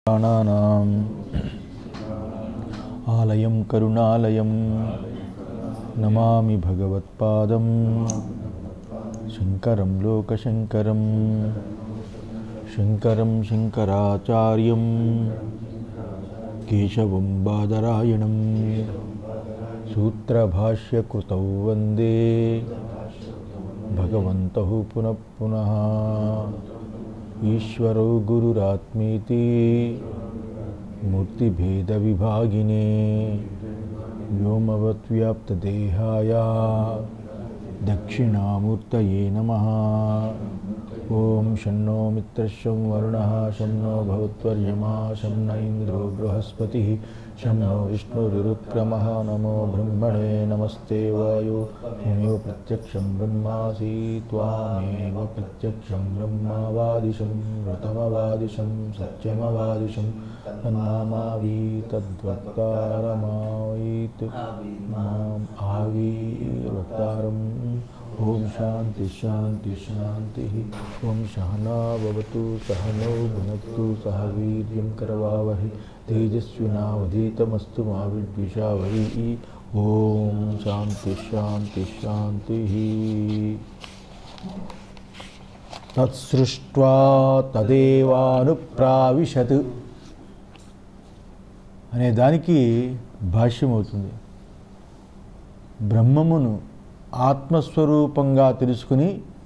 ప్రాణానాం ఆలయం కరుణాలయం నమామి భగవత్పాదం శంకరం లోకశంకరం శంకరం శంకరాచార్యం కేశవం బాదరాయణం సూత్రభాష్యకృతౌ వందే భగవంతౌ పునః పునః ఈశ్వరో గురురాత్మీతి మూర్తిభేదవిభాగినే వ్యోమవద్వ్యాప్తదేహాయ దక్షిణామూర్తయే నమ ఓం షన్నో మిత్రశం వరుణ శం నో భవత్వర్యమా శం న ఇంద్రో బృహస్పతి శం నో విష్ణురుక్రమ నమో బ్రహ్మణే నమస్తే వాయు త్వమేవ ప్రత్యక్షం బ్రహ్మాసి త్వామేవ ప్రత్యక్షం బ్రహ్మవాదిశం ఋతమవాదిశం సత్యమవాదిశం తన్నామావీ తద్వక్తారమావీత్ మాం ఆవీర్వక్తారం ఓం శాంతి శాంతి శాంతి ఓం సహనావతు సహనౌ భునక్తు సహ వీర్యం కరవావహి తేజస్వినావధీతమస్తు మా విద్విషావహి ఓం శాంతి శాంతి శాంతి తత్సృష్ట్వా తదేవానుప్రావిశత్ అనే దానికి భాష్యం అవుతుంది బ్రహ్మమును ఆత్మస్వరూపంగా తెలుసుకుని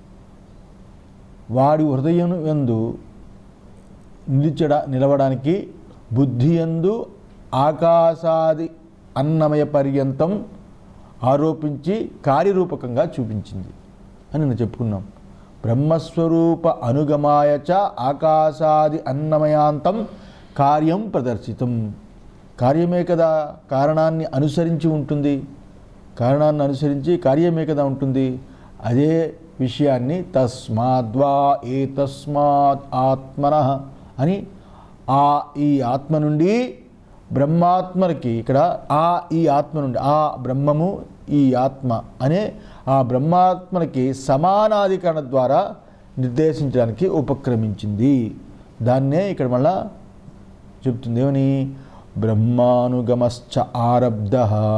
వాడి హృదయం యందు నిలిచడ నిలవడానికి బుద్ధి యందు ఆకాశాది అన్నమయ పర్యంతం ఆరోపించి కార్యరూపకంగా చూపించింది అని నేను చెప్పుకున్నాం బ్రహ్మస్వరూప అనుగమాయ చ ఆకాశాది అన్నమయాంతం కార్యం ప్రదర్శితం కార్యమే కదా కారణాన్ని అనుసరించి ఉంటుంది కారణాన్ని అనుసరించి కార్యమే కదా ఉంటుంది అదే విషయాన్ని తస్మాద్వా ఏ తస్మాత్ ఆత్మన అని ఆ ఈ ఆత్మ నుండి బ్రహ్మాత్మకి ఇక్కడ ఆ ఈ ఆత్మ నుండి ఆ బ్రహ్మము ఈ ఆత్మ అనే ఆ బ్రహ్మాత్మకి సమానాధికరణ ద్వారా నిర్దేశించడానికి ఉపక్రమించింది దాన్నే ఇక్కడ మళ్ళా చెప్తుంది ఏమని బ్రహ్మానుగమశ్చ ఆరబ్ధ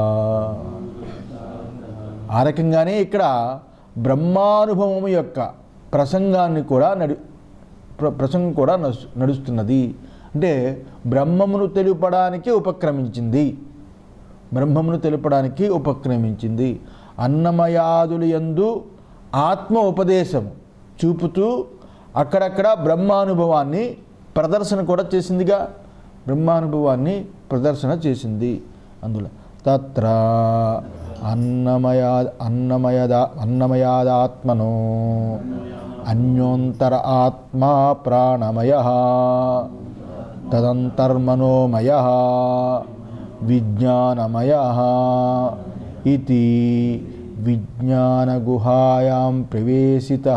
ఆ రకంగానే ఇక్కడ బ్రహ్మానుభవం యొక్క ప్రసంగాన్ని కూడా నడి ప్ర ప్రసంగం కూడా నడుస్తు- నడుస్తున్నది అంటే బ్రహ్మమును తెలుపడానికి ఉపక్రమించింది బ్రహ్మమును తెలుపడానికి ఉపక్రమించింది అన్నమయాదులు యందు ఆత్మ ఉపదేశం చూపుతూ అక్కడక్కడ బ్రహ్మానుభవాన్ని ప్రదర్శన కూడా చేసిందిగా బ్రహ్మానుభవాన్ని ప్రదర్శన చేసింది అందులో తత్ర అన్నమయా అన్నమయద అన్నమయాదాత్మనో అన్యోంతర ఆత్మా ప్రాణమయ తదంతర్మనోమయ విజ్ఞానమయ ఇది విజ్ఞానగుహాయాం ప్రవేశిత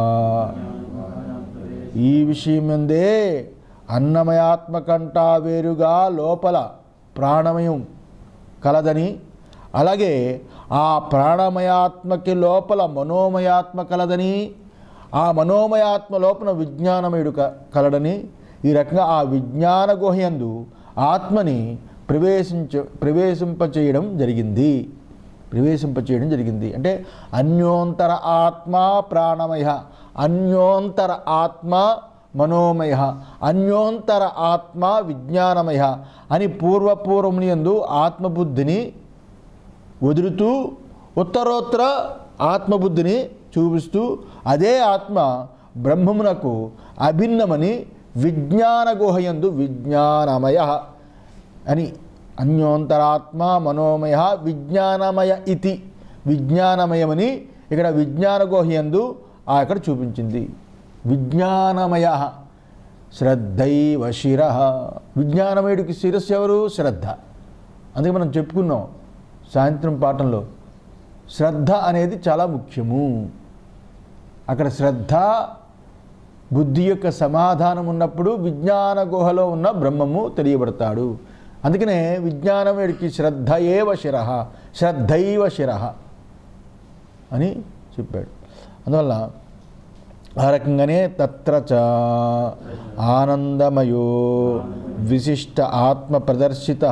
ఈ విషయమందే అన్నమయాత్మ కంటా వేరుగా లోపల ప్రాణమయం కలదని అలాగే ఆ ప్రాణమయాత్మకి లోపల మనోమయాత్మ కలదని ఆ మనోమయాత్మ లోపల విజ్ఞానమయుడు క- కలడని ఈ రకంగా ఆ విజ్ఞాన గుహయందు ఆత్మని ప్రవేశించ ప్రవేశింపచేయడం జరిగింది ప్రవేశింపచేయడం జరిగింది అంటే అన్యోంతర ఆత్మ ప్రాణమయ అన్యోంతర ఆత్మ మనోమయ అన్యోంతర ఆత్మ విజ్ఞానమయ అని పూర్వపూర్వముని యందు ఆత్మబుద్ధిని వదులుతూ ఉత్తరోత్తర ఆత్మబుద్ధిని చూపిస్తూ అదే ఆత్మ బ్రహ్మమునకు అభిన్నమని విజ్ఞాన గుహయందు విజ్ఞానమయ అని అన్యోంతరాత్మ మనోమయ విజ్ఞానమయ ఇతి విజ్ఞానమయమని ఇక్కడ విజ్ఞాన గుహయందు ఆ అక్కడ చూపించింది విజ్ఞానమయ శ్రద్ధైవ శిర విజ్ఞానమయుడికి శిరస్సు ఎవరు శ్రద్ధ అందుకే మనం చెప్పుకున్నాం సాయంత్రం పాఠంలో శ్రద్ధ అనేది చాలా ముఖ్యము అక్కడ శ్రద్ధ బుద్ధి యొక్క సమాధానం ఉన్నప్పుడు విజ్ఞాన గుహలో ఉన్న బ్రహ్మము తెలియబడతాడు అందుకనే విజ్ఞానమయుడికి శ్రద్ధ ఏవ శిర శ్రద్ధైవ శిర అని చెప్పాడు అందువల్ల ఆ రకంగానే తత్ర చ ఆనందమయో విశిష్ట ఆత్మ ప్రదర్శిత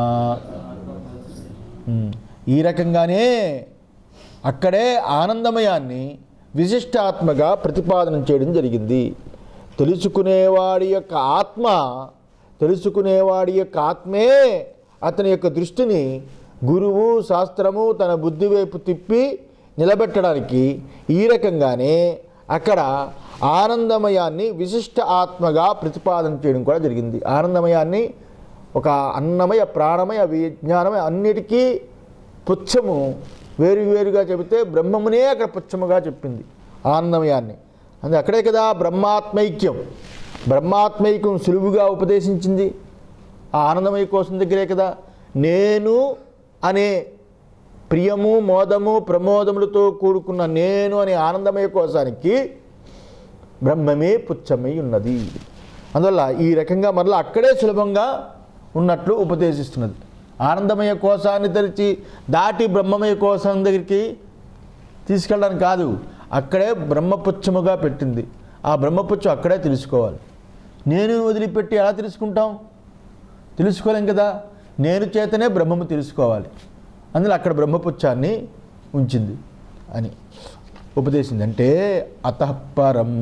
ఈ రకంగానే అక్కడే ఆనందమయాన్ని విశిష్టాత్మగా ప్రతిపాదన చేయడం జరిగింది తెలుసుకునేవాడి యొక్క ఆత్మ తెలుసుకునేవాడి యొక్క ఆత్మే అతని యొక్క దృష్టిని గురువు శాస్త్రము తన బుద్ధి వైపు తిప్పి నిలబెట్టడానికి ఈ రకంగానే అక్కడ ఆనందమయాన్ని విశిష్ట ఆత్మగా ప్రతిపాదన చేయడం కూడా జరిగింది ఆనందమయాన్ని ఒక అన్నమయ ప్రాణమయ విజ్ఞానమయ అన్నిటికీ పుచ్చము వేరు వేరుగా చెబితే బ్రహ్మమునే అక్కడ పుచ్చముగా చెప్పింది ఆనందమయాన్ని అది అక్కడే కదా బ్రహ్మాత్మైక్యం బ్రహ్మాత్మైక్యం సులువుగా ఉపదేశించింది ఆ ఆనందమయ కోసం దగ్గరే కదా నేను అనే ప్రియము మోదము ప్రమోదములతో కూడుకున్న నేను అనే ఆనందమయ కోసానికి బ్రహ్మమే పుచ్చమై ఉన్నది అందువల్ల ఈ రకంగా మరలా అక్కడే సులభంగా ఉన్నట్లు ఉపదేశిస్తున్నది ఆనందమయ కోశాన్ని తెరిచి దాటి బ్రహ్మమయ కోశం దగ్గరికి తీసుకెళ్ళడం కాదు అక్కడే బ్రహ్మపుచ్చముగా పెట్టింది ఆ బ్రహ్మపుచ్చం అక్కడే తెలుసుకోవాలి నేను వదిలిపెట్టి ఎలా తెలుసుకుంటాం తెలుసుకోలేం కదా నేను చేతనే బ్రహ్మము తెలుసుకోవాలి అందులో అక్కడ బ్రహ్మపుచ్చాన్ని ఉంచింది అని ఉపదేశింది అంటే అతఃపరం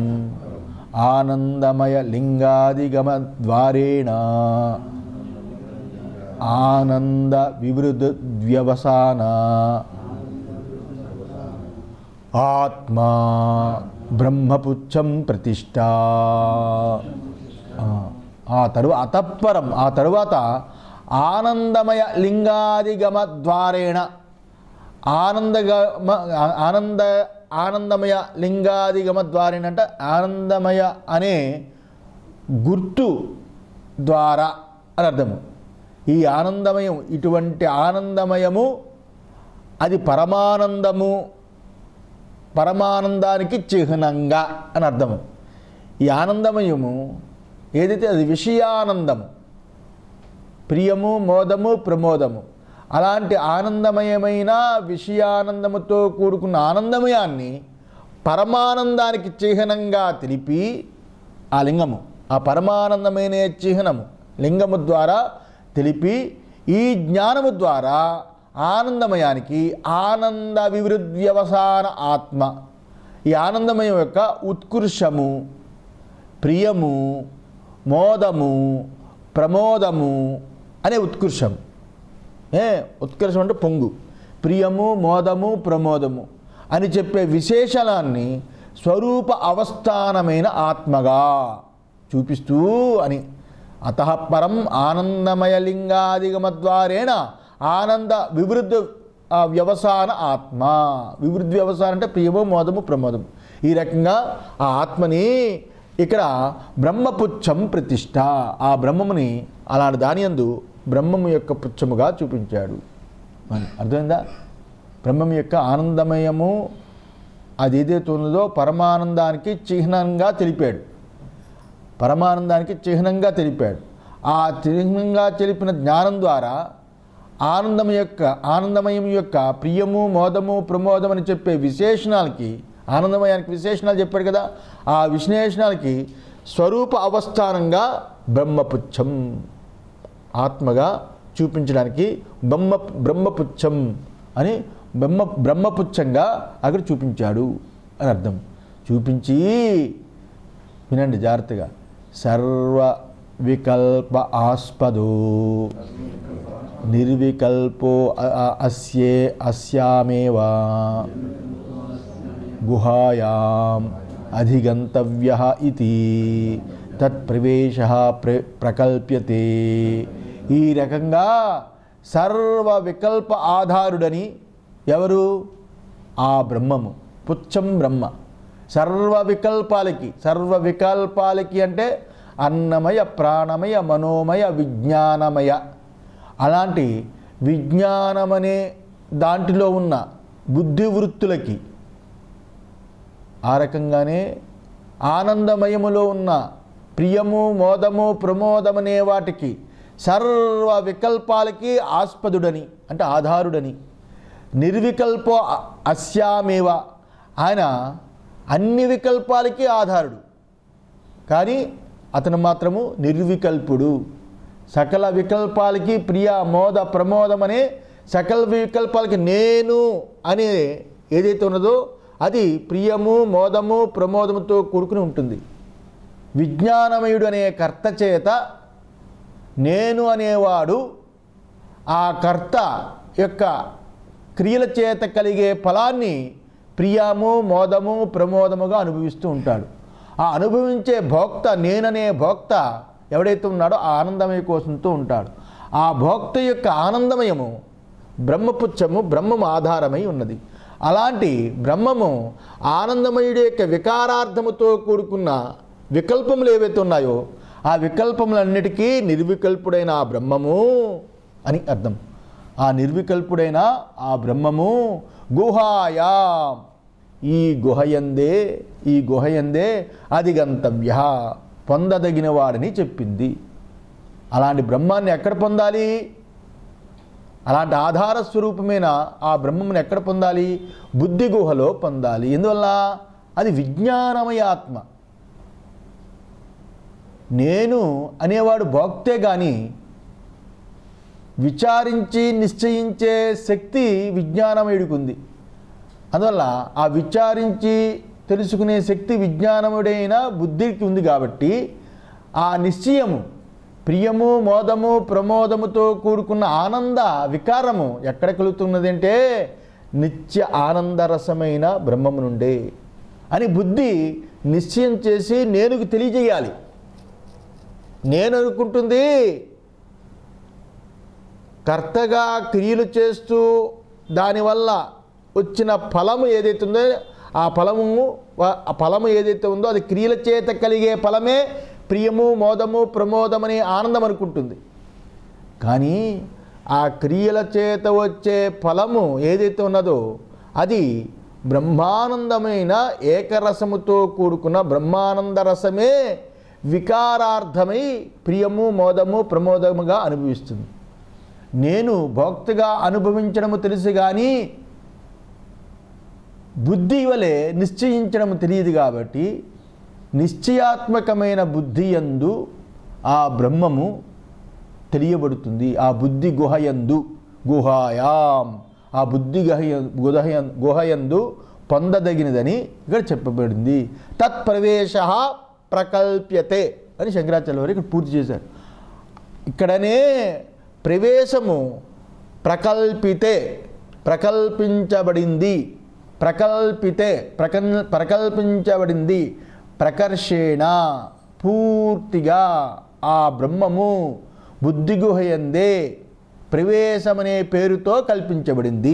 ఆనందమయ లింగాదిగమ ద్వారేణ ఆనంద వివృత వ్యవసాన ఆత్మా బ్రహ్మపుచ్చం ప్రతిష్ట ఆ తరువాత అతఃపరం ఆ తరువాత ఆనందమయ లింగాదిగమ ద్వారేణ ఆనందగమ ఆనంద ఆనందమయ లింగాదిగమ ద్వారేణ అంటే ఆనందమయ అనే గుర్తు ద్వారా అని అర్థము ఈ ఆనందమయం ఇటువంటి ఆనందమయము అది పరమానందము పరమానందానికి చిహ్నంగా అని అర్థము ఈ ఆనందమయము ఏదైతే అది విషయానందము ప్రియము మోదము ప్రమోదము అలాంటి ఆనందమయమైన విషయానందముతో కూడుకున్న ఆనందమయాన్ని పరమానందానికి చిహ్నంగా తెలిపి ఆ లింగము ఆ పరమానందమైన చిహ్నము లింగము ద్వారా తెలిపి ఈ జ్ఞానము ద్వారా ఆనందమయానికి ఆనంద వివృద్వ్యవసాన ఆత్మ ఈ ఆనందమయం యొక్క ఉత్కృష్టము ప్రియము మోదము ప్రమోదము అనే ఉత్కృష్టం ఏ ఉత్కర్షం అంటే పొంగు ప్రియము మోదము ప్రమోదము అని చెప్పే విశేషణాన్ని స్వరూప అవస్థానమైన ఆత్మగా చూపిస్తూ అని అత పరం ఆనందమయ లింగాదిగమద్వారేణ ఆనంద వివృద్ధ ఆ వ్యవసాన ఆత్మ వివృద్ధి వ్యవసానం అంటే ప్రియము మోదము ప్రమోదము ఈ రకంగా ఆ ఆత్మని ఇక్కడ బ్రహ్మపుచ్చం ప్రతిష్ట ఆ బ్రహ్మముని అలాంటి దాని యందు బ్రహ్మము యొక్క పుచ్చముగా చూపించాడు అని అర్థమైందా బ్రహ్మం యొక్క ఆనందమయము అది ఏదైతే ఉన్నదో పరమానందానికి చిహ్నంగా తెలిపాడు పరమానందానికి చిహ్నంగా తెలిపాడు ఆ చిహ్నంగా తెలిపిన జ్ఞానం ద్వారా ఆనందం యొక్క ఆనందమయం యొక్క ప్రియము మోదము ప్రమోదం అని చెప్పే విశేషణాలకి ఆనందమయానికి విశేషణాలు చెప్పాడు కదా ఆ విశ్లేషణాలకి స్వరూప అవస్థానంగా బ్రహ్మపుచ్చం ఆత్మగా చూపించడానికి బ్రహ్మ బ్రహ్మపుచ్చం అని బ్రహ్మ బ్రహ్మపుచ్చంగా అక్కడ చూపించాడు అని అర్థం చూపించి వినండి జాగ్రత్తగా సర్వ వికల్ప ఆస్పదో నిర్వికల్పో అ- అ- అస్యే అస్యామేవా గుహాయాం అధిగంతవ్య ఇది తత్ప్రవేశ ప్ర ప్రకల్ప్యతే ఈ రకంగా సర్వ వికల్ప ఆధారుడని ఎవరు ఆ బ్రహ్మము పుచ్చం బ్రహ్మ సర్వ వికల్పాలకి సర్వ వికల్పాలకి అంటే అన్నమయ ప్రాణమయ మనోమయ విజ్ఞానమయ అలాంటి విజ్ఞానమనే దాంట్లో ఉన్న బుద్ధి వృత్తులకి ఆ రకంగానే ఆనందమయములో ఉన్న ప్రియము మోదము ప్రమోదమనే వాటికి సర్వ వికల్పాలకి ఆస్పదుడని అంటే ఆధారుడని నిర్వికల్పో అ- అస్యామేవ ఆయన అన్ని వికల్పాలకి ఆధారుడు కానీ అతను మాత్రము నిర్వికల్పుడు సకల వికల్పాలకి ప్రియ మోద ప్రమోదం అనే సకల వికల్పాలకి నేను అనే ఏదైతే ఉన్నదో అది ప్రియము మోదము ప్రమోదముతో కూడుకుని ఉంటుంది విజ్ఞానమయుడు అనే కర్త చేత నేను అనేవాడు ఆ కర్త యొక్క క్రియల చేత కలిగే ఫలాన్ని ప్రియము మోదము ప్రమోదముగా అనుభవిస్తూ ఉంటాడు ఆ అనుభవించే భోక్త నేననే భోక్త ఎవడైతే ఉన్నాడో ఆ ఆనందమయ కోసంతో ఉంటాడు ఆ భోక్త యొక్క ఆనందమయము బ్రహ్మపుచ్చము బ్రహ్మము ఆధారమై ఉన్నది అలాంటి బ్రహ్మము ఆనందమయుడి యొక్క వికారార్థముతో కూడుకున్న వికల్పములు ఏవైతే ఉన్నాయో ఆ వికల్పములన్నిటికీ నిర్వికల్పుడైన ఆ బ్రహ్మము అని అర్థం ఆ నిర్వికల్పుడైన ఆ బ్రహ్మము గుహాయా ఈ గుహయందే ఈ గుహయందే అధిగంతవ్య పొందదగిన వాడని చెప్పింది అలాంటి బ్రహ్మాన్ని ఎక్కడ పొందాలి అలాంటి ఆధార స్వరూపమైన ఆ బ్రహ్మమును ఎక్కడ పొందాలి బుద్ధి గుహలో పొందాలి ఎందువల్ల అది విజ్ఞానమయ ఆత్మ నేను అనేవాడు భోక్తే కానీ విచారించి నిశ్చయించే శక్తి విజ్ఞానమయుడికి ఉంది అందువల్ల ఆ విచారించి తెలుసుకునే శక్తి విజ్ఞానముడైన బుద్ధికి ఉంది కాబట్టి ఆ నిశ్చయము ప్రియము మోదము ప్రమోదముతో కూడుకున్న ఆనంద వికారము ఎక్కడ కలుగుతున్నది అంటే నిత్య ఆనందరసమైన బ్రహ్మము నుండే అని బుద్ధి నిశ్చయం చేసి నేనుకు తెలియజేయాలి నేను అనుకుంటుంది కర్తగా క్రియలు చేస్తూ దానివల్ల వచ్చిన ఫలము ఏదైతే ఉందో ఆ ఫలము ఆ ఫలము ఏదైతే ఉందో అది క్రియల చేత కలిగే ఫలమే ప్రియము మోదము ప్రమోదం అనే ఆనందం అనుకుంటుంది కానీ ఆ క్రియల చేత వచ్చే ఫలము ఏదైతే ఉన్నదో అది బ్రహ్మానందమైన ఏకరసముతో కూడుకున్న బ్రహ్మానంద రసమే వికారార్థమై ప్రియము మోదము ప్రమోదముగా అనుభవిస్తుంది నేను భోక్తగా అనుభవించడము తెలుసు కానీ బుద్ధి వలె నిశ్చయించడం తెలియదు కాబట్టి నిశ్చయాత్మకమైన బుద్ధి యందు ఆ బ్రహ్మము తెలియబడుతుంది ఆ బుద్ధి గుహయందు గుహాయాం ఆ బుద్ధి గహయ గుహయ గుహయందు పొందదగినదని ఇక్కడ చెప్పబడింది తత్ప్రవేశ ప్రకల్ప్యతే అని శంకరాచార్య వారు ఇక్కడ పూర్తి చేశారు ఇక్కడనే ప్రవేశము ప్రకల్పితే ప్రకల్పించబడింది ప్రకల్పితే ప్రకల్ ప్రకల్పించబడింది ప్రకర్షేణ పూర్తిగా ఆ బ్రహ్మము బుద్ధిగుహయందే ప్రవేశమనే పేరుతో కల్పించబడింది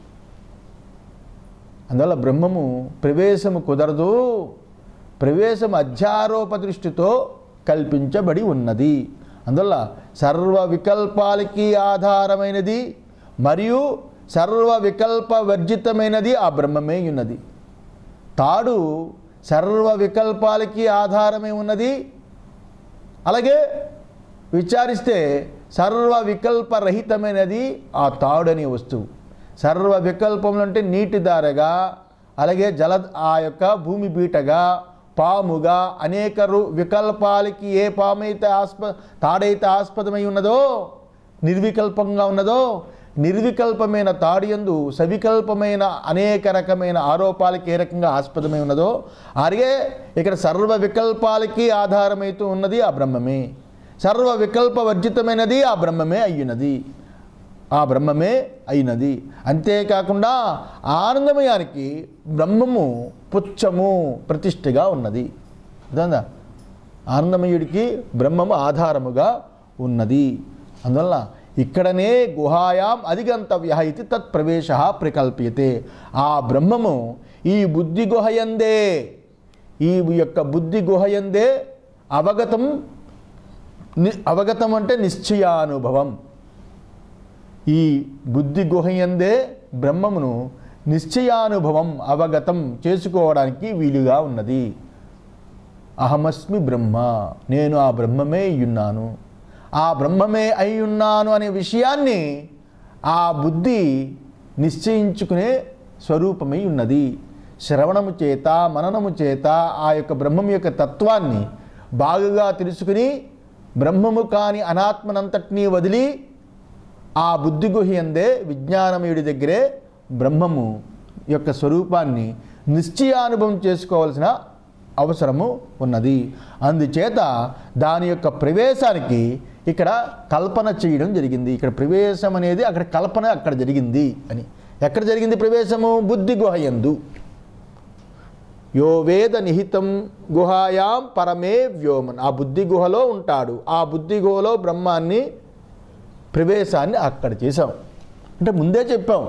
అందువల్ల బ్రహ్మము ప్రవేశము కుదరదు ప్రవేశం అధ్యారోప దృష్టితో కల్పించబడి ఉన్నది అందువల్ల సర్వ వికల్పాలకి ఆధారమైనది మరియు సర్వ వికల్ప వర్జితమైనది ఆ బ్రహ్మమే ఉన్నది తాడు సర్వ వికల్పాలకి ఆధారమై ఉన్నది అలాగే విచారిస్తే సర్వ వికల్పరహితమైనది ఆ తాడు అనే వస్తువు సర్వ వికల్పములు అంటే నీటి దారగా అలాగే జల ఆ యొక్క భూమి బీటగా పాముగా అనేక రు- వికల్పాలకి ఏ పాము అయితే ఆస్ప తాడైతే ఆస్పదమై ఉన్నదో నిర్వికల్పంగా ఉన్నదో నిర్వికల్పమైన తాడియందు సవికల్పమైన అనేక రకమైన ఆరోపాలకి ఏ రకంగా ఆస్పదమై ఉన్నదో అలాగే ఇక్కడ సర్వ వికల్పాలకి ఆధారమైతూ ఉన్నది ఆ బ్రహ్మమే సర్వ వికల్ప వర్జితమైనది ఆ బ్రహ్మమే అయ్యున్నది ఆ బ్రహ్మమే అయినది అంతేకాకుండా ఆనందమయానికి బ్రహ్మము పుచ్చము ప్రతిష్టగా ఉన్నది అర్థందా ఆనందమయుడికి బ్రహ్మము ఆధారముగా ఉన్నది అందువల్ల ఇక్కడనే గుహాయాం అధిగంతవ్య ఇది తత్ప్రవేశ ప్రకల్ప్యతే ఆ బ్రహ్మము ఈ బుద్ధి గుహయందే ఈ యొక్క బుద్ధి గుహయందే అవగతం ని- అవగతం అంటే నిశ్చయానుభవం ఈ బుద్ధి గుహయందే బ్రహ్మమును నిశ్చయానుభవం అవగతం చేసుకోవడానికి వీలుగా ఉన్నది అహమస్మి బ్రహ్మ నేను ఆ బ్రహ్మమే అయ్యున్నాను ఆ బ్రహ్మమే అయ్యున్నాను అనే విషయాన్ని ఆ బుద్ధి నిశ్చయించుకునే స్వరూపమై ఉన్నది శ్రవణము చేత మననము చేత ఆ యొక్క బ్రహ్మం యొక్క తత్వాన్ని బాగుగా తెలుసుకుని బ్రహ్మము కాని అనాత్మనంతటినీ వదిలి ఆ బుద్ధి గుహ్యందే విజ్ఞానమయుడి దగ్గరే బ్రహ్మము యొక్క స్వరూపాన్ని నిశ్చయానుభవం చేసుకోవాల్సిన అవసరము ఉన్నది అందుచేత దాని యొక్క ప్రవేశానికి ఇక్కడ కల్పన చేయడం జరిగింది ఇక్కడ ప్రవేశం అనేది అక్కడ కల్పన అక్కడ జరిగింది అని ఎక్కడ జరిగింది ప్రవేశము బుద్ధి గుహయందు యో వేద నిహితం గుహాయాం పరమే వ్యోమన్ ఆ బుద్ధి గుహలో ఉంటాడు ఆ బుద్ధి గుహలో బ్రహ్మాన్ని ప్రవేశాన్ని అక్కడ చేశాం అంటే ముందే చెప్పాం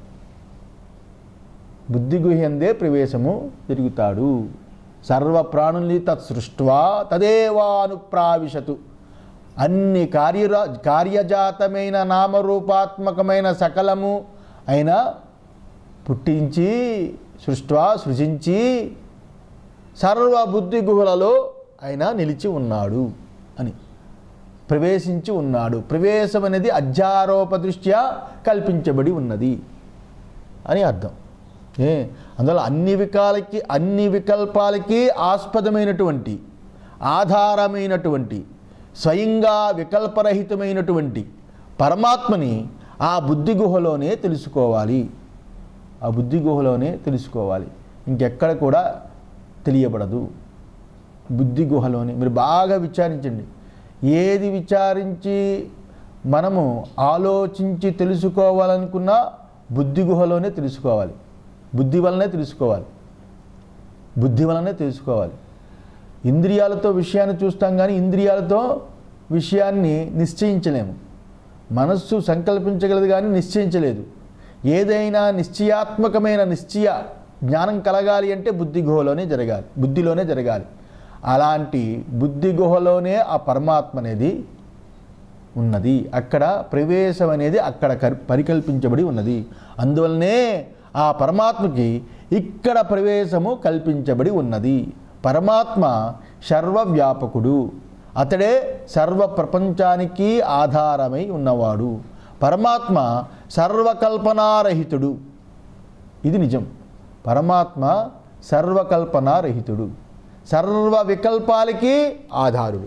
బుద్ధి గుహ్యందే ప్రవేశము తిరుగుతాడు సర్వ ప్రాణుల్ని తత్ సృష్ట్వా తదేవానుప్రావిశతు అన్ని కార్యరా కార్యజాతమైన నామరూపాత్మకమైన సకలము అయినా పుట్టించి సృష్ట్వా సృజించి సర్వ బుద్ధి గుహలలో ఆయన నిలిచి ఉన్నాడు అని ప్రవేశించి ఉన్నాడు ప్రవేశం అనేది అధ్యారోప దృష్ట్యా కల్పించబడి ఉన్నది అని అర్థం ఏ అందువల్ల అన్ని వికాలకి అన్ని వికల్పాలకి ఆస్పదమైనటువంటి ఆధారమైనటువంటి స్వయంగా వికల్పరహితమైనటువంటి పరమాత్మని ఆ బుద్ధి గుహలోనే తెలుసుకోవాలి ఆ బుద్ధి గుహలోనే తెలుసుకోవాలి ఇంకెక్కడ కూడా తెలియబడదు బుద్ధి గుహలోనే మీరు బాగా విచారించండి ఏది విచారించి మనము ఆలోచించి తెలుసుకోవాలనుకున్నా బుద్ధి గుహలోనే తెలుసుకోవాలి బుద్ధి వలనే తెలుసుకోవాలి బుద్ధి వలనే తెలుసుకోవాలి ఇంద్రియాలతో విషయాన్ని చూస్తాం కానీ ఇంద్రియాలతో విషయాన్ని నిశ్చయించలేము మనస్సు సంకల్పించగలదు కానీ నిశ్చయించలేదు ఏదైనా నిశ్చయాత్మకమైన నిశ్చయ జ్ఞానం కలగాలి అంటే బుద్ధి గుహలోనే జరగాలి బుద్ధిలోనే జరగాలి అలాంటి బుద్ధి గుహలోనే ఆ పరమాత్మ అనేది ఉన్నది అక్కడ ప్రవేశం అనేది అక్కడ కర్- పరికల్పించబడి ఉన్నది అందువల్లనే ఆ పరమాత్మకి ఇక్కడ ప్రవేశము కల్పించబడి ఉన్నది పరమాత్మ సర్వవ్యాపకుడు అతడే సర్వ ప్రపంచానికి ఆధారమై ఉన్నవాడు పరమాత్మ సర్వకల్పనారహితుడు ఇది నిజం పరమాత్మ సర్వకల్పనారహితుడు సర్వ వికల్పాలకి ఆధారుడు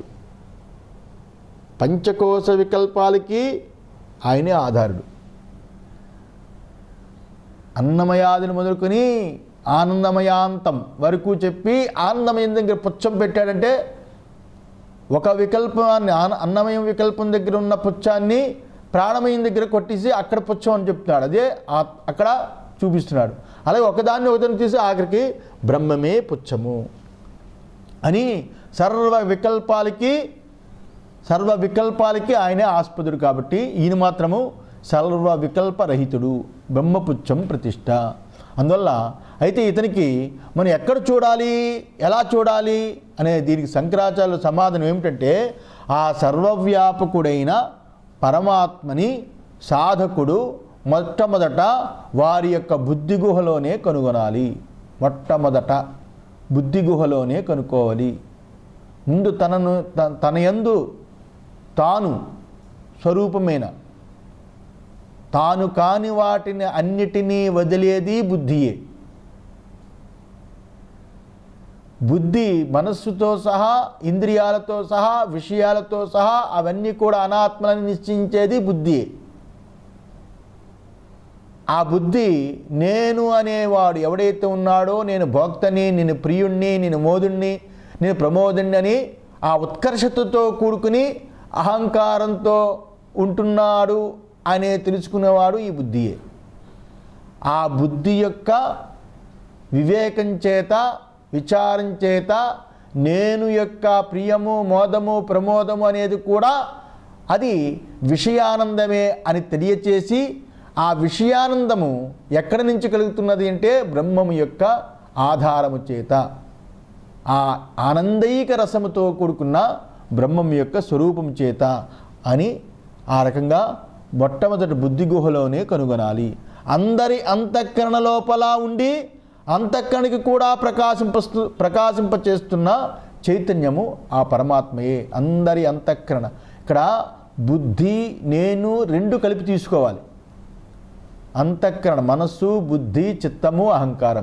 పంచకోశ వికల్పాలకి ఆయనే ఆధారుడు అన్నమయాదిని మొదలుకొని ఆనందమయాంతం వరకు చెప్పి ఆనందమయం దగ్గర పుచ్చం పెట్టాడంటే ఒక వికల్పాన్ని ఆన- అన్నమయం వికల్పం దగ్గర ఉన్న పుచ్చాన్ని ప్రాణమయం దగ్గర కొట్టేసి అక్కడ పుచ్చం అని చెప్తున్నాడు అదే ఆ- అక్కడ చూపిస్తున్నాడు అలాగే ఒకదాన్ని ఒకదాన్ని తీసి ఆఖరికి బ్రహ్మమే పుచ్చము అని సర్వ వికల్పాలకి సర్వ వికల్పాలకి ఆయనే ఆస్పదుడు కాబట్టి ఈయన మాత్రము సర్వ వికల్పరహితుడు బ్రహ్మపుచ్చం ప్రతిష్ట అందువల్ల అయితే ఇతనికి మనం ఎక్కడ చూడాలి ఎలా చూడాలి అనే దీనికి శంకరాచార్యుల సమాధానం ఏమిటంటే ఆ సర్వవ్యాపకుడైన పరమాత్మని సాధకుడు మొట్టమొదట వారి యొక్క బుద్ధి గుహలోనే కనుగొనాలి మొట్టమొదట బుద్ధి గుహలోనే కనుక్కోవాలి ముందు తనను త- తన యందు తాను స్వరూపమైన తాను కాని వాటిని అన్నిటినీ వదిలేది బుద్ధియే బుద్ధి మనస్సుతో సహా ఇంద్రియాలతో సహా విషయాలతో సహా అవన్నీ కూడా అనాత్మలని నిశ్చయించేది బుద్ధియే ఆ బుద్ధి నేను అనేవాడు ఎవడైతే ఉన్నాడో నేను భోక్తని నేను ప్రియుణ్ణి నేను మోదుణ్ణి నేను ప్రమోదుణ్ణి అని ఆ ఉత్కర్షతతో కూడుకుని అహంకారంతో ఉంటున్నాడు అనే తెలుసుకునేవాడు ఈ బుద్ధియే ఆ బుద్ధి యొక్క వివేకం చేత విచారం చేత నేను యొక్క ప్రియము మోదము ప్రమోదము అనేది కూడా అది విషయానందమే అని తెలియచేసి ఆ విషయానందము ఎక్కడి నుంచి కలుగుతున్నది అంటే బ్రహ్మము యొక్క ఆధారము చేత ఆ ఆనందైక రసముతో కూడుకున్న బ్రహ్మం యొక్క స్వరూపం చేత అని ఆ రకంగా మొట్టమొదటి బుద్ధి గుహలోనే కనుగొనాలి అందరి అంతఃకరణ లోపల ఉండి అంతఃకరణకి కూడా ప్రకాశింపస్తు ప్రకాశింపచేస్తున్న చైతన్యము ఆ పరమాత్మయే అందరి అంతఃకరణ ఇక్కడ బుద్ధి నేను రెండు కలిపి తీసుకోవాలి అంతఃకరణ మనస్సు బుద్ధి చిత్తము అహంకారం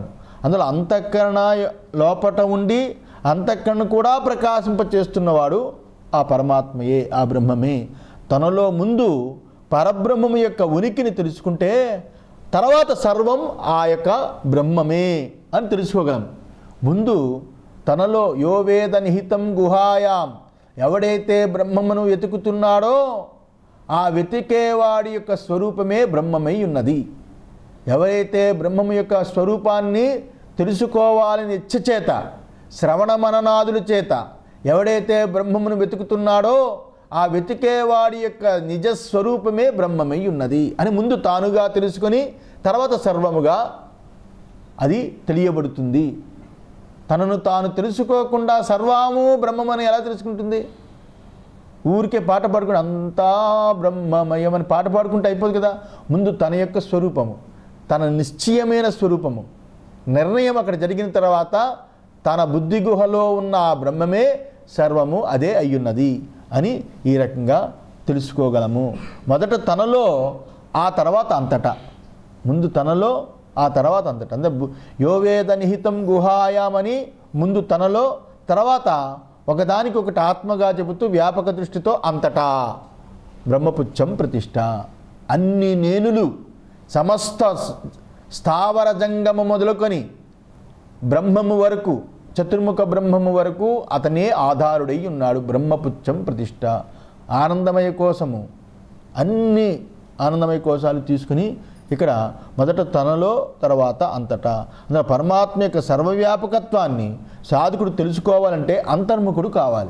అందులో అంతఃకరణ లోపట ఉండి అంతఃకరణ కూడా ప్రకాశింపచేస్తున్నవాడు ఆ పరమాత్మయే ఆ బ్రహ్మమే తనలో ముందు పరబ్రహ్మము యొక్క ఉనికిని తెలుసుకుంటే తర్వాత సర్వం ఆ యొక్క బ్రహ్మమే అని తెలుసుకోగలం ముందు తనలో యో వేద నిహితం గుహాయాం ఎవడైతే బ్రహ్మమును వెతుకుతున్నాడో ఆ వెతికేవాడి యొక్క స్వరూపమే బ్రహ్మమై ఉన్నది ఎవరైతే బ్రహ్మము యొక్క స్వరూపాన్ని తెలుసుకోవాలని ఇచ్చ చేత శ్రవణ మననాదుల చేత ఎవడైతే బ్రహ్మమును వెతుకుతున్నాడో ఆ వెతికేవాడి యొక్క నిజ స్వరూపమే బ్రహ్మమై ఉన్నది అని ముందు తానుగా తెలుసుకొని తర్వాత సర్వముగా అది తెలియబడుతుంది తనను తాను తెలుసుకోకుండా సర్వము బ్రహ్మమని ఎలా తెలుసుకుంటుంది ఊరికే పాట పాడుకుని అంతా బ్రహ్మమయం అని పాట పాడుకుంటే అయిపోదు కదా ముందు తన యొక్క స్వరూపము తన నిశ్చయమైన స్వరూపము నిర్ణయం అక్కడ జరిగిన తర్వాత తన బుద్ధి గుహలో ఉన్న ఆ బ్రహ్మమే సర్వము అదే అయ్యున్నది అని ఈ రకంగా తెలుసుకోగలము మొదట తనలో ఆ తర్వాత అంతటా ముందు తనలో ఆ తర్వాత అంతటా అంటే బు- యోవేద నిహితం గుహాయామని ముందు తనలో తర్వాత ఒకదానికి ఒకటి ఆత్మగా చెబుతూ వ్యాపక దృష్టితో అంతటా బ్రహ్మపుచ్చం ప్రతిష్ట అన్ని నేనులు సమస్త స్- స్థావర జంగము మొదలుకొని బ్రహ్మము వరకు చతుర్ముఖ బ్రహ్మము వరకు అతనే ఆధారుడై ఉన్నాడు బ్రహ్మపుచ్చం ప్రతిష్ట ఆనందమయ కోసము అన్ని ఆనందమయ కోశాలు తీసుకుని ఇక్కడ మొదట తనలో తర్వాత అంతటా అందులో పరమాత్మ యొక్క సర్వవ్యాపకత్వాన్ని సాధకుడు తెలుసుకోవాలంటే అంతర్ముఖుడు కావాలి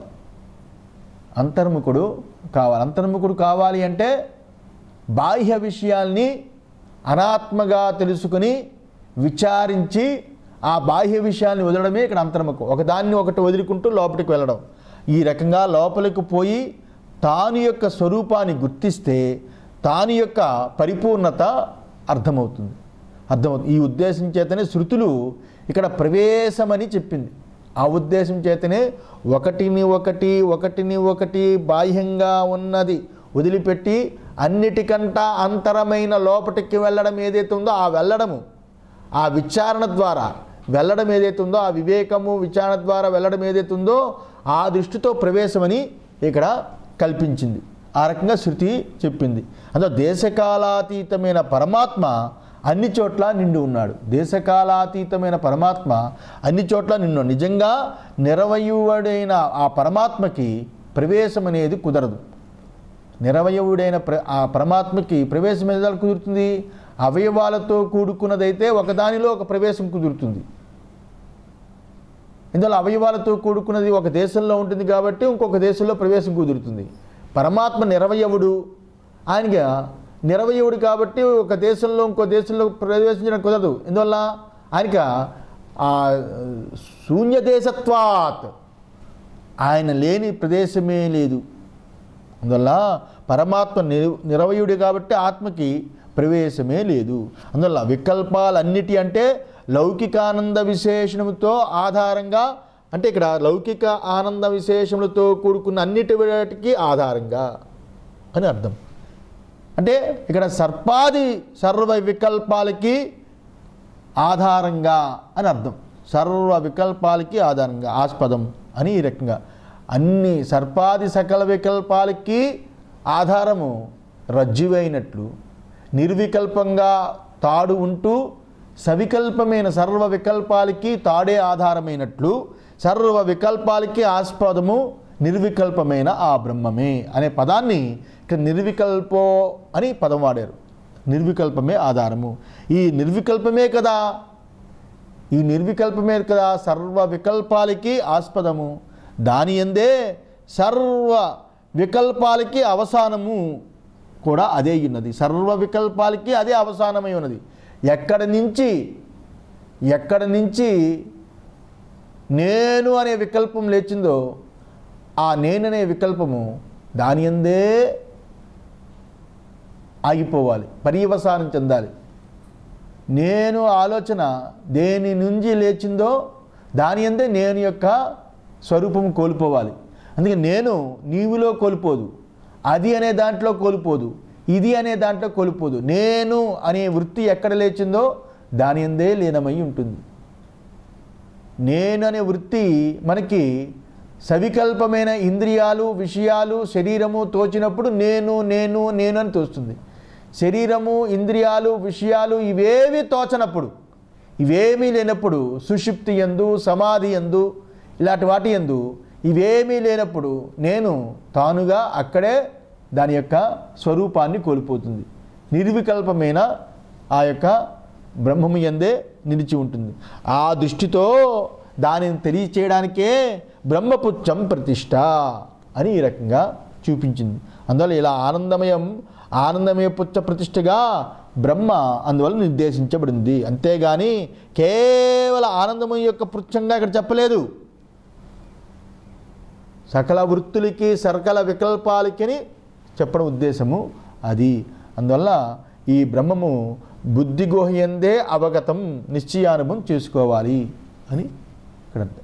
అంతర్ముఖుడు కావాలి అంతర్ముఖుడు కావాలి అంటే బాహ్య విషయాల్ని అనాత్మగా తెలుసుకుని విచారించి ఆ బాహ్య విషయాల్ని వదలడమే ఇక్కడ అంతర్ముఖం ఒకదాన్ని ఒకటి వదులుకుంటూ లోపలికి వెళ్ళడం ఈ రకంగా లోపలికి పోయి తాను యొక్క స్వరూపాన్ని గుర్తిస్తే తాను యొక్క పరిపూర్ణత అర్థమవుతుంది అర్థమవుతుంది ఈ ఉద్దేశం చేతనే శృతులు ఇక్కడ ప్రవేశమని చెప్పింది ఆ ఉద్దేశం చేతనే ఒకటిని ఒకటి ఒకటిని ఒకటి బాహ్యంగా ఉన్నది వదిలిపెట్టి అన్నిటికంటా అంతరమైన లోపటికి వెళ్ళడం ఏదైతే ఉందో ఆ వెళ్ళడము ఆ విచారణ ద్వారా వెళ్ళడం ఏదైతే ఉందో ఆ వివేకము విచారణ ద్వారా వెళ్ళడం ఏదైతే ఉందో ఆ దృష్టితో ప్రవేశమని ఇక్కడ కల్పించింది ఆ రకంగా శృతి చెప్పింది అందులో దేశకాలాతీతమైన పరమాత్మ అన్ని చోట్ల నిండి ఉన్నాడు దేశకాలాతీతమైన పరమాత్మ అన్ని చోట్ల నిన్ను నిజంగా నిరవయువుడైన ఆ పరమాత్మకి ప్రవేశం అనేది కుదరదు నిరవయవుడైన ప్ర ఆ పరమాత్మకి ప్రవేశం ఎలా కుదురుతుంది అవయవాలతో కూడుకున్నదైతే ఒకదానిలో ఒక ప్రవేశం కుదురుతుంది ఇందులో అవయవాలతో కూడుకున్నది ఒక దేశంలో ఉంటుంది కాబట్టి ఇంకొక దేశంలో ప్రవేశం కుదురుతుంది పరమాత్మ నిరవయవుడు ఆయనకి నిరవయవుడు కాబట్టి ఒక దేశంలో ఇంకో దేశంలో ప్రవేశించడం కుదరదు ఎందువల్ల ఆయనకి ఆ శూన్య దేశత్వాత్ ఆయన లేని ప్రదేశమే లేదు అందువల్ల పరమాత్మ నిర నిరవయుడు కాబట్టి ఆత్మకి ప్రవేశమే లేదు అందువల్ల వికల్పాలన్నిటి అంటే లౌకికానంద విశేషణముతో ఆధారంగా అంటే ఇక్కడ లౌకిక ఆనంద విశేషములతో కూడుకున్న అన్నిటి వాటికి ఆధారంగా అని అర్థం అంటే ఇక్కడ సర్పాది సర్వ వికల్పాలకి ఆధారంగా అని అర్థం సర్వ వికల్పాలకి ఆధారంగా ఆస్పదం అని ఈ రకంగా అన్ని సర్పాది సకల వికల్పాలకి ఆధారము రజ్జువైనట్లు నిర్వికల్పంగా తాడు ఉంటూ సవికల్పమైన సర్వ వికల్పాలకి తాడే ఆధారమైనట్లు సర్వ వికల్పాలకి ఆస్పదము నిర్వికల్పమైన ఆ బ్రహ్మమే అనే పదాన్ని ఇక్కడ నిర్వికల్పో అని పదం వాడారు నిర్వికల్పమే ఆధారము ఈ నిర్వికల్పమే కదా ఈ నిర్వికల్పమే కదా సర్వ వికల్పాలకి ఆస్పదము దాని ఎందే సర్వ వికల్పాలకి అవసానము కూడా అదే ఉన్నది సర్వ వికల్పాలకి అదే అవసానమై ఉన్నది ఎక్కడి నుంచి ఎక్కడి నుంచి నేను అనే వికల్పం లేచిందో ఆ నేననే వికల్పము దాని ఎందే ఆగిపోవాలి పర్యవసానం చెందాలి నేను ఆలోచన దేని నుంచి లేచిందో దాని అందే నేను యొక్క స్వరూపం కోల్పోవాలి అందుకే నేను నీవులో కోల్పోదు అది అనే దాంట్లో కోల్పోదు ఇది అనే దాంట్లో కోల్పోదు నేను అనే వృత్తి ఎక్కడ లేచిందో దాని అందే లీనమై ఉంటుంది నేను అనే వృత్తి మనకి సవికల్పమైన ఇంద్రియాలు విషయాలు శరీరము తోచినప్పుడు నేను నేను నేను అని తోస్తుంది శరీరము ఇంద్రియాలు విషయాలు ఇవేవి తోచనప్పుడు ఇవేమీ లేనప్పుడు సుషుప్తి ఎందు సమాధి ఎందు ఇలాంటి వాటి ఎందు ఇవేమీ లేనప్పుడు నేను తానుగా అక్కడే దాని యొక్క స్వరూపాన్ని కోల్పోతుంది నిర్వికల్పమైన ఆ యొక్క బ్రహ్మము ఎందే నిలిచి ఉంటుంది ఆ దృష్టితో దానిని తెలియచేయడానికే బ్రహ్మపుచ్చం ప్రతిష్ట అని ఈ రకంగా చూపించింది అందువల్ల ఇలా ఆనందమయం ఆనందమయ పుచ్చ ప్రతిష్టగా బ్రహ్మ అందువల్ల నిర్దేశించబడింది అంతేగాని కేవల ఆనందమయం యొక్క పుచ్చంగా ఇక్కడ చెప్పలేదు సకల వృత్తులకి సకల వికల్పాలకి చెప్పడం ఉద్దేశము అది అందువల్ల ఈ బ్రహ్మము బుద్ధి గుహయందే అవగతం నిశ్చయానుభవం చేసుకోవాలి అని ఇక్కడ అంతే.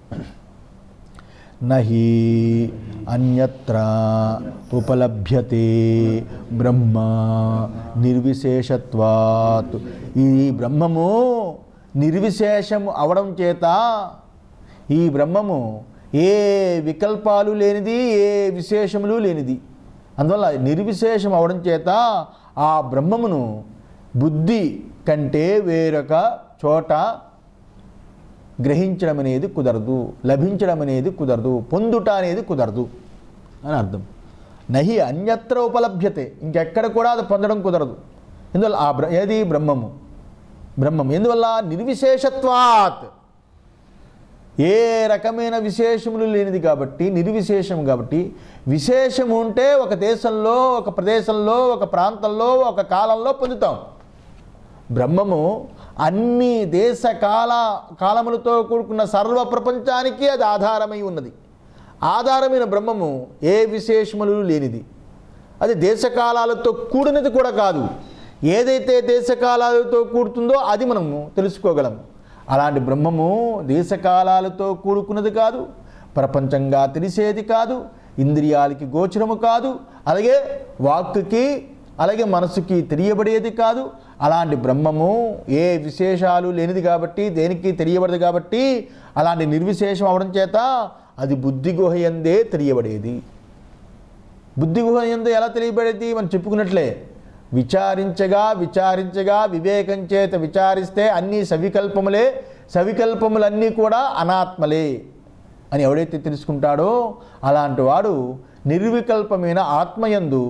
నహి అన్యత్ర ఉపలభ్యతే బ్రహ్మ నిర్విశేషత్వాత్ ఈ బ్రహ్మము నిర్విశేషము అవడం చేత ఈ బ్రహ్మము ఏ వికల్పాలు లేనిది ఏ విశేషములు లేనిది అందువల్ల నిర్విశేషం అవడం చేత ఆ బ్రహ్మమును బుద్ధి కంటే వేరొక చోట గ్రహించడం అనేది కుదరదు లభించడం అనేది కుదరదు పొందుట అనేది కుదరదు అని అర్థం నహి అన్యత్ర ఉపలభ్యతే ఇంకెక్కడ కూడా అది పొందడం కుదరదు ఎందువల్ల ఆ బ్ర ఏది బ్రహ్మము బ్రహ్మం ఎందువల్ల నిర్విశేషత్వాత్ ఏ రకమైన విశేషములు లేనిది కాబట్టి నిర్విశేషం కాబట్టి విశేషము ఉంటే ఒక దేశంలో ఒక ప్రదేశంలో ఒక ప్రాంతంలో ఒక కాలంలో పొందుతాం బ్రహ్మము అన్ని దేశ కాల కాలములతో కూడుకున్న సర్వ ప్రపంచానికి అది ఆధారమై ఉన్నది ఆధారమైన బ్రహ్మము ఏ విశేషములు లేనిది అది దేశకాలాలతో కూడినది కూడా కాదు ఏదైతే దేశకాలాలతో కూడుతుందో అది మనము తెలుసుకోగలం అలాంటి బ్రహ్మము దేశకాలాలతో కూడుకున్నది కాదు ప్రపంచంగా తెలిసేది కాదు ఇంద్రియాలకి గోచరము కాదు అలాగే వాక్కుకి అలాగే మనసుకి తెలియబడేది కాదు అలాంటి బ్రహ్మము ఏ విశేషాలు లేనిది కాబట్టి దేనికి తెలియబడదు కాబట్టి అలాంటి నిర్విశేషం అవడం చేత అది బుద్ధి గుహయందే తెలియబడేది బుద్ధి గుహయందే ఎలా తెలియబడేది మనం చెప్పుకున్నట్లే విచారించగా విచారించగా వివేకం చేత విచారిస్తే అన్నీ సవికల్పములే సవికల్పములన్నీ కూడా అనాత్మలే అని ఎవడైతే తెలుసుకుంటాడో అలాంటి వాడు నిర్వికల్పమైన ఆత్మయందు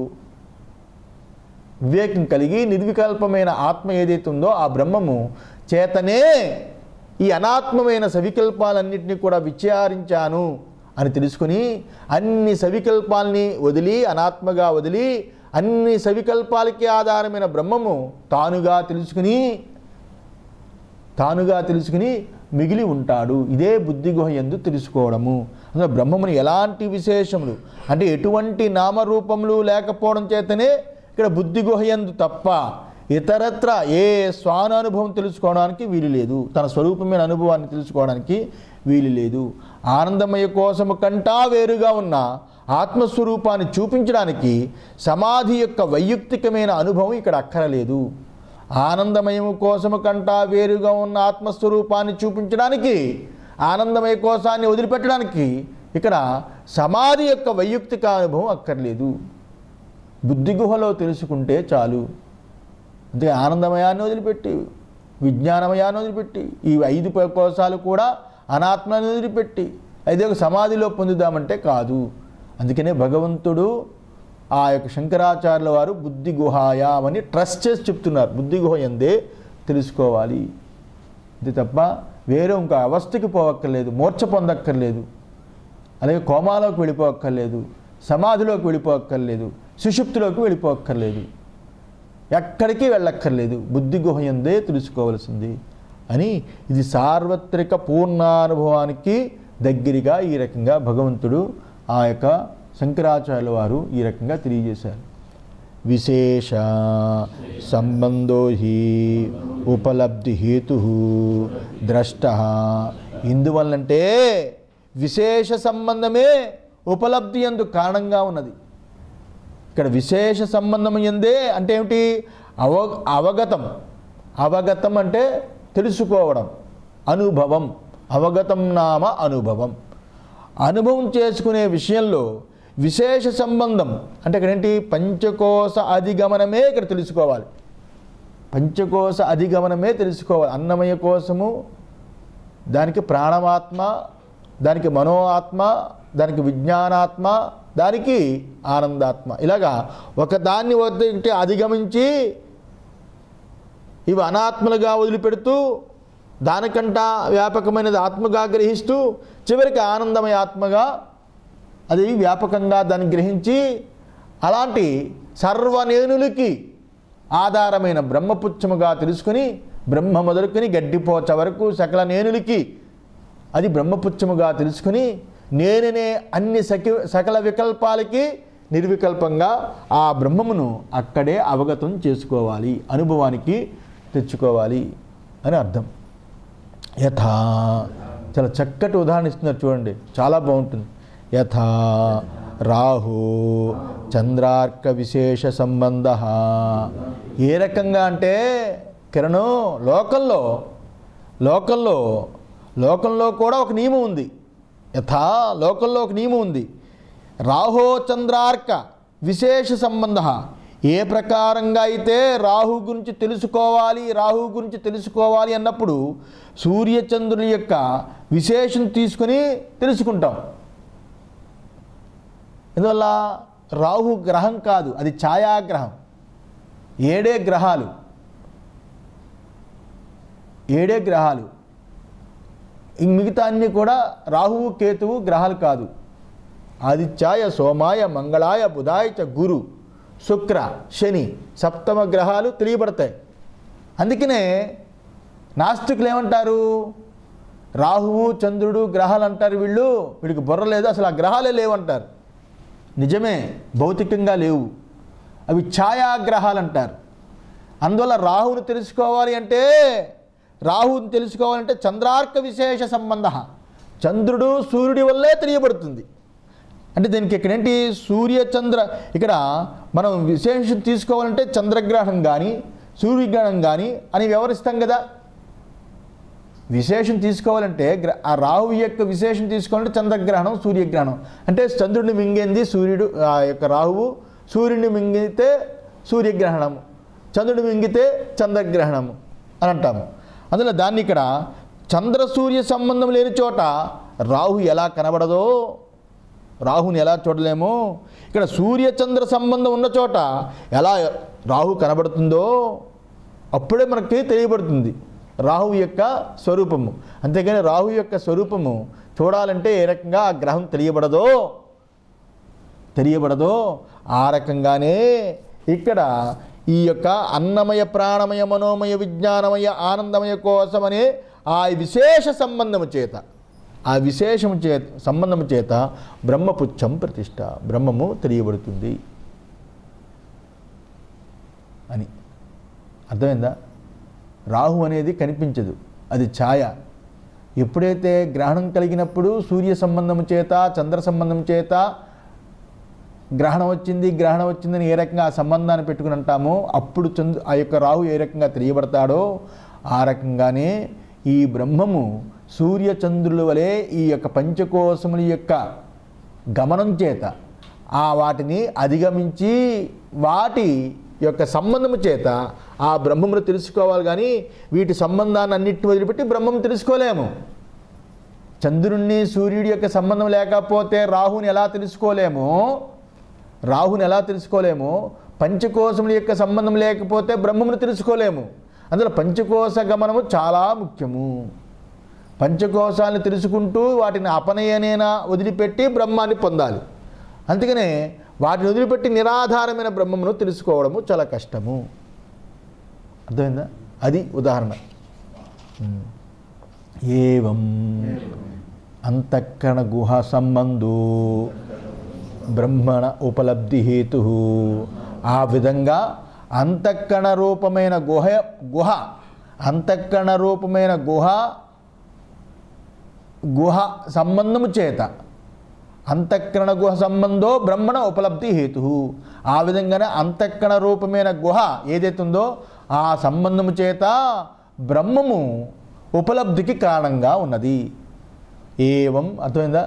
వివేకం కలిగి నిర్వికల్పమైన ఆత్మ ఏదైతే ఉందో ఆ బ్రహ్మము చేతనే ఈ అనాత్మమైన సవికల్పాలన్నింటినీ కూడా విచారించాను అని తెలుసుకుని అన్ని సవికల్పాలని వదిలి అనాత్మగా వదిలి అన్ని సవికల్పాలకి ఆధారమైన బ్రహ్మము తానుగా తెలుసుకుని తానుగా తెలుసుకుని మిగిలి ఉంటాడు ఇదే బుద్ధి గుహ ఎందు తెలుసుకోవడము అందులో బ్రహ్మముని ఎలాంటి విశేషములు అంటే ఎటువంటి నామరూపములు లేకపోవడం చేతనే ఇక్కడ బుద్ధి గుహ ఎందు తప్ప ఇతరత్ర ఏ స్వానుభవం తెలుసుకోవడానికి వీలు లేదు తన స్వరూపమైన అనుభవాన్ని తెలుసుకోవడానికి వీలు లేదు ఆనందమయ కోసము కంటా వేరుగా ఉన్న ఆత్మస్వరూపాన్ని చూపించడానికి సమాధి యొక్క వైయక్తికమైన అనుభవం ఇక్కడ అక్కరలేదు ఆనందమయము కోసము కంటా వేరుగా ఉన్న ఆత్మస్వరూపాన్ని చూపించడానికి ఆనందమయ కోశాన్ని వదిలిపెట్టడానికి ఇక్కడ సమాధి యొక్క వైయక్తిక అనుభవం అక్కర్లేదు బుద్ధి గుహలో తెలుసుకుంటే చాలు అంతే ఆనందమయాన్ని వదిలిపెట్టి విజ్ఞానమయాన్ని వదిలిపెట్టి ఈ ఐదు ప- కోశాలు కూడా అనాత్మని వదిలిపెట్టి అయితే ఒక సమాధిలో పొందుదామంటే కాదు అందుకనే భగవంతుడు ఆ యొక్క శంకరాచార్యుల వారు బుద్ధి గుహాయాం అని ట్రస్ట్ చేసి చెప్తున్నారు బుద్ధి గుహ ఎందే తెలుసుకోవాలి ఇది తప్ప వేరే ఇంకో అవస్థకి పోవక్కర్లేదు మూర్ఛ పొందక్కర్లేదు అలాగే కోమాలోకి వెళ్ళిపోక్కర్లేదు సమాధిలోకి వెళ్ళిపోక్కర్లేదు సుషుప్తిలోకి వెళ్ళిపోక్కర్లేదు ఎక్కడికి వెళ్ళక్కర్లేదు బుద్ధి గుహయందే తెలుసుకోవలసింది అని ఇది సార్వత్రిక పూర్ణానుభవానికి దగ్గరగా ఈ రకంగా భగవంతుడు ఆ యొక్క శంకరాచార్యుల వారు ఈ రకంగా తెలియజేశారు విశేష సంబంధో హి ఉపలబ్ధి హేతు ద్రష్ట ఇందువల్లంటే విశేష సంబంధమే ఉపలబ్ధి ఎందు కారణంగా ఉన్నది ఇక్కడ విశేష సంబంధం ఎందే అంటే ఏమిటి అవ అవగతం అవగతం అంటే తెలుసుకోవడం అనుభవం అవగతం నామ అనుభవం అనుభవం చేసుకునే విషయంలో విశేష సంబంధం అంటే ఇక్కడ ఏంటి పంచకోశ అధిగమనమే ఇక్కడ తెలుసుకోవాలి పంచకోశ అధిగమనమే తెలుసుకోవాలి అన్నమయ కోశము దానికి ప్రాణమాత్మ దానికి మనో ఆత్మ దానికి విజ్ఞానాత్మ దానికి ఆనందాత్మ ఇలాగా ఒకదాన్ని ఒకటి అధిగమించి ఇవి అనాత్మలుగా వదిలిపెడుతూ దానికంట వ్యాపకమైనది ఆత్మగా గ్రహిస్తూ చివరికి ఆనందమయ ఆత్మగా అది వ్యాపకంగా దాన్ని గ్రహించి అలాంటి సర్వనేనులకి ఆధారమైన బ్రహ్మపుచ్చముగా తెలుసుకుని బ్రహ్మ మొదలుకొని గడ్డిపోచ వరకు సకల నేనులకి అది బ్రహ్మపుచ్చముగా తెలుసుకుని నేననే అన్ని సకి సకల వికల్పాలకి నిర్వికల్పంగా ఆ బ్రహ్మమును అక్కడే అవగతం చేసుకోవాలి అనుభవానికి తెచ్చుకోవాలి అని అర్థం యథా చాలా చక్కటి ఉదాహరణ ఇస్తున్నారు చూడండి చాలా బాగుంటుంది యథా రాహు చంద్రార్క విశేష సంబంధ ఏ రకంగా అంటే కిరణం లోకంలో లోకంలో లోకంలో కూడా ఒక నియమం ఉంది యథా లోకంలో ఒక నియమం ఉంది రాహో చంద్రార్క విశేష సంబంధ ఏ ప్రకారంగా అయితే రాహు గురించి తెలుసుకోవాలి రాహు గురించి తెలుసుకోవాలి అన్నప్పుడు సూర్యచంద్రుని యొక్క విశేషం తీసుకుని తెలుసుకుంటాం ఎందువల్ల రాహు గ్రహం కాదు అది ఛాయాగ్రహం ఏడే గ్రహాలు ఏడే గ్రహాలు ఇంక మిగతా అన్నీ కూడా రాహువు కేతువు గ్రహాలు కాదు ఆదిత్యాయ సోమాయ మంగళాయ బుధాయ చ గురు శుక్ర శని సప్తమ గ్రహాలు తెలియబడతాయి అందుకనే నాస్తికులు ఏమంటారు రాహువు చంద్రుడు గ్రహాలు అంటారు వీళ్ళు వీడికి బుర్ర లేదు అసలు ఆ గ్రహాలే లేవంటారు నిజమే భౌతికంగా లేవు అవి ఛాయాగ్రహాలు అంటారు అందువల్ల రాహువుని తెలుసుకోవాలి అంటే రాహువుని తెలుసుకోవాలంటే చంద్రార్క విశేష సంబంధ చంద్రుడు సూర్యుడి వల్లే తెలియబడుతుంది అంటే దీనికి ఇక్కడ ఏంటి సూర్య చంద్ర ఇక్కడ మనం విశేషం తీసుకోవాలంటే చంద్రగ్రహణం కానీ సూర్యగ్రహణం కానీ అని వివరిస్తాం కదా విశేషం తీసుకోవాలంటే గ్ర ఆ రాహు యొక్క విశేషం తీసుకోవాలంటే చంద్రగ్రహణం సూర్యగ్రహణం అంటే చంద్రుడిని మింగేంది సూర్యుడు ఆ యొక్క రాహువు సూర్యుడిని మింగితే సూర్యగ్రహణము చంద్రుడిని మింగితే చంద్రగ్రహణము అని అంటాము అందులో దాన్ని ఇక్కడ చంద్ర సూర్య సంబంధం లేని చోట రాహు ఎలా కనబడదో రాహుని ఎలా చూడలేమో ఇక్కడ సూర్య చంద్ర సంబంధం ఉన్న చోట ఎలా రాహు కనబడుతుందో అప్పుడే మనకి తెలియబడుతుంది రాహు యొక్క స్వరూపము అంతేగాని రాహు యొక్క స్వరూపము చూడాలంటే ఏ రకంగా ఆ గ్రహం తెలియబడదో తెలియబడదో ఆ రకంగానే ఇక్కడ ఈ యొక్క అన్నమయ ప్రాణమయ మనోమయ విజ్ఞానమయ ఆనందమయ కోసమనే ఆ విశేష సంబంధము చేత ఆ విశేషము చేత సంబంధము చేత బ్రహ్మపుచ్చం ప్రతిష్ట బ్రహ్మము తెలియబడుతుంది అని అర్థమైందా రాహు అనేది కనిపించదు అది ఛాయ ఎప్పుడైతే గ్రహణం కలిగినప్పుడు సూర్య సంబంధము చేత చంద్ర సంబంధం చేత గ్రహణం వచ్చింది గ్రహణం వచ్చిందని ఏ రకంగా ఆ సంబంధాన్ని పెట్టుకుని అంటామో అప్పుడు చంద్ర ఆ యొక్క రాహు ఏ రకంగా తెలియబడతాడో ఆ రకంగానే ఈ బ్రహ్మము సూర్య చంద్రుల వలె ఈ యొక్క పంచకోశముల యొక్క గమనం చేత ఆ వాటిని అధిగమించి వాటి యొక్క సంబంధము చేత ఆ బ్రహ్మమును తెలుసుకోవాలి కానీ వీటి సంబంధాన్ని అన్నిటిని వదిలిపెట్టి బ్రహ్మం తెలుసుకోలేము చంద్రుణ్ణి సూర్యుడి యొక్క సంబంధం లేకపోతే రాహుని ఎలా తెలుసుకోలేమో రాహుని ఎలా తెలుసుకోలేమో పంచకోశముల యొక్క సంబంధం లేకపోతే బ్రహ్మమును తెలుసుకోలేము అందులో పంచకోశ గమనము చాలా ముఖ్యము పంచకోశాలను తెలుసుకుంటూ వాటిని అపనయనేనా వదిలిపెట్టి బ్రహ్మాన్ని పొందాలి అందుకనే వాటిని వదిలిపెట్టి నిరాధారమైన బ్రహ్మమును తెలుసుకోవడము చాలా కష్టము అర్థమైందా అది ఉదాహరణ ఉమ్. ఏవం అంతఃకరణ గుహ సంబంధో బ్రహ్మణ ఉపలబ్ధి హేతు ఆ విధంగా అంతఃకరణ రూపమైన గుహ గుహ అంతఃకరణ రూపమైన గుహ గుహ సంబంధము చేత అంతఃకరణ గుహ సంబంధో బ్రహ్మణ ఉపలబ్ధి హేతు ఆ విధంగానే అంతఃకరణ రూపమైన గుహ ఏదైతే ఉందో ఆ సంబంధము చేత బ్రహ్మము ఉపలబ్ధికి కారణంగా ఉన్నది ఏవం అర్థమైందా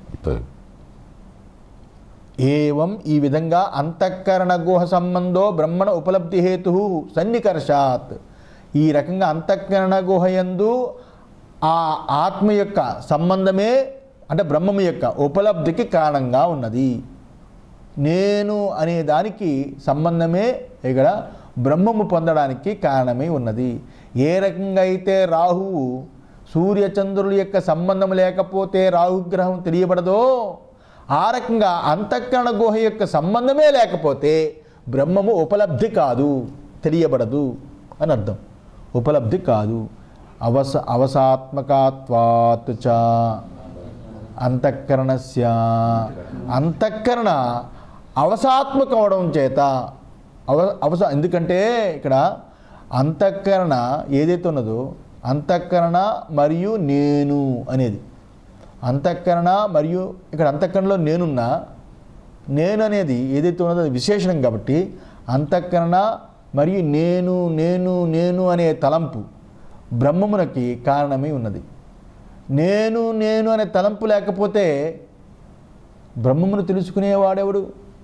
ఏవం ఈ విధంగా అంతఃకరణ గుహ సంబంధో బ్రహ్మణ ఉపలబ్ధి హేతు సన్నికర్షాత్ ఈ రకంగా అంతఃకరణ గుహయందు ఆ ఆత్మ యొక్క సంబంధమే అంటే బ్రహ్మము యొక్క ఉపలబ్ధికి కారణంగా ఉన్నది నేను అనే దానికి సంబంధమే ఇక్కడ బ్రహ్మము పొందడానికి కారణమై ఉన్నది ఏ రకంగా అయితే రాహువు సూర్యచంద్రుల యొక్క సంబంధం లేకపోతే రాహుగ్రహం తెలియబడదో ఆ రకంగా అంతఃకరణ గుహ యొక్క సంబంధమే లేకపోతే బ్రహ్మము ఉపలబ్ధి కాదు తెలియబడదు అని అర్థం ఉపలబ్ధి కాదు అవస అవసాత్మకాత్వాత్ చ అంతఃకరణస్య అంతఃకరణ అవసాత్మకం అవడం చేత అవ అవస ఎందుకంటే ఇక్కడ అంతఃకరణ ఏదైతే ఉన్నదో అంతఃకరణ మరియు నేను అనేది అంతఃకరణ మరియు ఇక్కడ అంతఃకరణలో నేనున్నా నేను అనేది ఏదైతే ఉన్నదో అది విశేషణం కాబట్టి అంతఃకరణ మరియు నేను నేను నేను అనే తలంపు బ్రహ్మమునకి కారణమై ఉన్నది నేను నేను అనే తలంపు లేకపోతే బ్రహ్మమును తెలుసుకునేవాడెవడు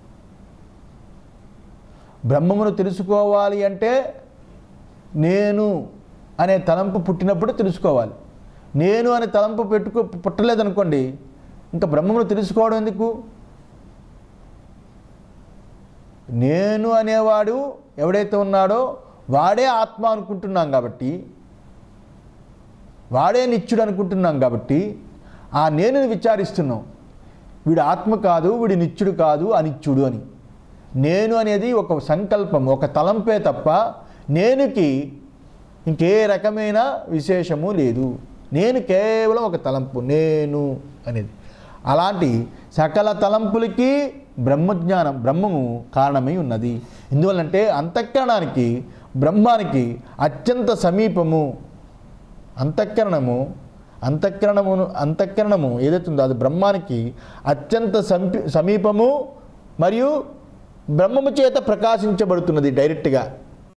బ్రహ్మమును తెలుసుకోవాలి అంటే నేను అనే తలంపు పుట్టినప్పుడు తెలుసుకోవాలి నేను అనే తలంపు పెట్టుకో పుట్టలేదనుకోండి ఇంకా బ్రహ్మమును తెలుసుకోవడం ఎందుకు నేను అనేవాడు ఎవడైతే ఉన్నాడో వాడే ఆత్మ అనుకుంటున్నాం కాబట్టి వాడే నిత్యుడు అనుకుంటున్నాం కాబట్టి ఆ నేను విచారిస్తున్నాం వీడు ఆత్మ కాదు వీడు నిత్యుడు కాదు అనిత్యుడు అని నేను అనేది ఒక సంకల్పం ఒక తలంపే తప్ప నేనుకి ఇంకే రకమైన విశేషము లేదు నేను కేవలం ఒక తలంపు నేను అనేది అలాంటి సకల తలంపులకి బ్రహ్మజ్ఞానం బ్రహ్మము కారణమై ఉన్నది ఎందువల్లంటే అంతఃకరణానికి బ్రహ్మానికి అత్యంత సమీపము అంతఃకరణము అంతఃకరణమును అంతఃకరణము ఏదైతే ఉందో అది బ్రహ్మానికి అత్యంత సమీ సమీపము మరియు బ్రహ్మము చేత ప్రకాశించబడుతున్నది డైరెక్ట్గా